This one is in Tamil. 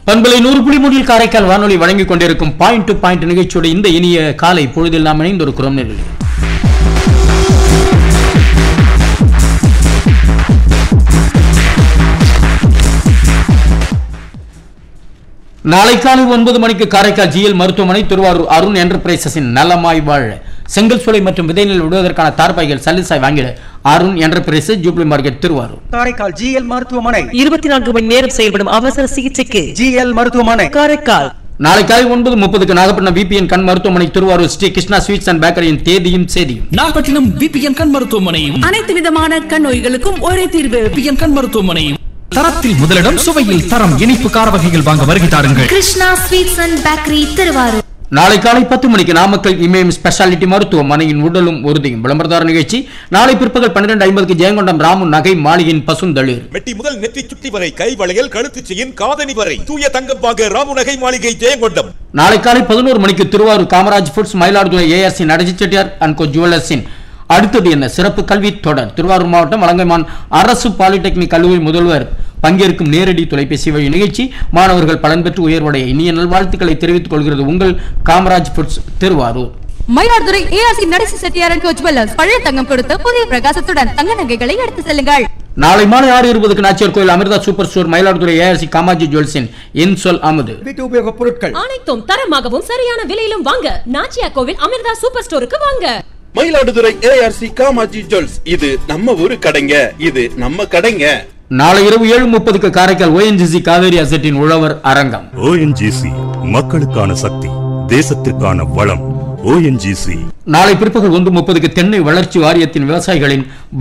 பண்பலை நூறு புள்ளி மூன்றில் காரைக்கால் வானொலி வழங்கிக் கொண்டிருக்கும் பாயிண்ட் டு பாயிண்ட் நிகழ்ச்சியோட இந்த இனிய காலை பொழுதில் நாம் இணைந்திருக்கிறோம் நேர்களே நாளை காலை ஒன்பது மணிக்கு காரைக்கால் ஜிஎல் மருத்துவமனை திருவாரூர் அருண் என்டர்பிரைசஸின் நலமாய் வாழ செங்கல் சூளை மற்றும் விதைநெல் விடுவதற்கான தார்பாய்கள் சல்லிசாய் வாங்கிட Arun enterprises jubilee market Tiruvarur Karaikal GL மருத்துவமனை இருபத்தி நான்கு மணி நேரம் செயல்படும் அவசர சிகிச்சைக்கு ஜிஎல் மருத்துவமனை காரைக்கால் நாளை காலை ஒன்பது முப்பதுக்கு நாகப்பட்டினம் விபிஎன் கண் மருத்துவமனை திருவாரூர் ஸ்ரீ கிருஷ்ணா ஸ்வீட்ஸ் அண்ட் பேக்கரியின் தேதியும் சேதியும் நாகப்பட்டினம் விபிஎன் கண் மருத்துவமனையும் அனைத்து விதமான கண் நோய்களுக்கும் ஒரே தீர்வு விபிஎன் கண் மருத்துவமனையும் தரத்தில் முதலிடம் சுவையில் தரம் இனிப்பு கார வகைகள் வாங்க வருகை தாருங்கள் Krishna sweets and bakery Tiruvarur நாளை காலை பத்து மணிக்கு நாமக்கல் இமயம் ஸ்பெஷாலிட்டி மருத்துவமனையின் உடலும் உறுதியும் விளம்பரதார நிகழ்ச்சி நாளை பிற்பகல் பன்னிரண்டு ஐம்பதுக்கு ஜெயங்கொண்டம் ராமு நகை மாளிகையின் பசுந்தளிர் மெட்டி முதல் நெற்றி சுட்டி வரை கை வளையல் கழுத்து செயின் காதணி வரை தூய தங்கம் வாங்க ராமுநகை மாளிகை ஜெயங்கொண்டம் நாளை காலை பதினோரு மணிக்கு Tiruvarur Kamaraj foods Mayiladuthurai ARC Nadachi Chettiar and co ஜுவல்லர்ஸின் அடுத்தது என்ன சிறப்பு கல்வி தொடர் திருவாரூர் மாவட்டம் வலங்கைமான் அரசு பாலிடெக்னிக் கல்லூரி முதல்வர் பங்கேற்கும் நேரடி தொலைபேசி வழி நிகழ்ச்சி மாணவர்கள் பலன் பெற்று உயர்வடைய இனிய நல்வாழ்த்துக்களை தெரிவித்துக் கொள்கிறது உங்கள் Kamaraj foods Tiruvarur Mayiladuthurai ARC Nadesi Chettiar and jewellers பழைய தங்கம் கொடுத்து புதிய பிரகாசத்துடன் தங்க நகைகளை எடுத்து செல்லுங்கள் நாளை மாலை ஆறு இருபதுக்கு Nachiyar Koil Amirtha super store Mayiladuthurai ARC Kamaji ஜுவல்ஸின் என் சொல் அமுது வீட்டு உபயோகப் பொருட்கள் அனைத்தும் தரமாகவும் சரியான விலையிலும் வாங்க நாச்சியா கோவில் அமிர்தா சூப்பர் ஸ்டோருக்கு வாங்க மயிலாடுதுறை ஏஆர்சி காமாஜி ஜுவல்ஸ் இது நம்ம ஊரு கடைங்க இது நம்ம கடைங்க நாளை இரவு ஏழு முப்பதுக்கு காரைக்கால் ஓஎன்ஜிசி காவேரி அசட்டின் உழவர் அரங்கம் ஓஎன்ஜிசி மக்களுக்கான சக்தி தேசத்திற்கான வளம் ஓஎன்ஜிசி நாளை பிற்பகல் ஒன்று முப்பதுக்கு தென்னை வளர்ச்சி வாரியத்தின் விவசாயிகளின்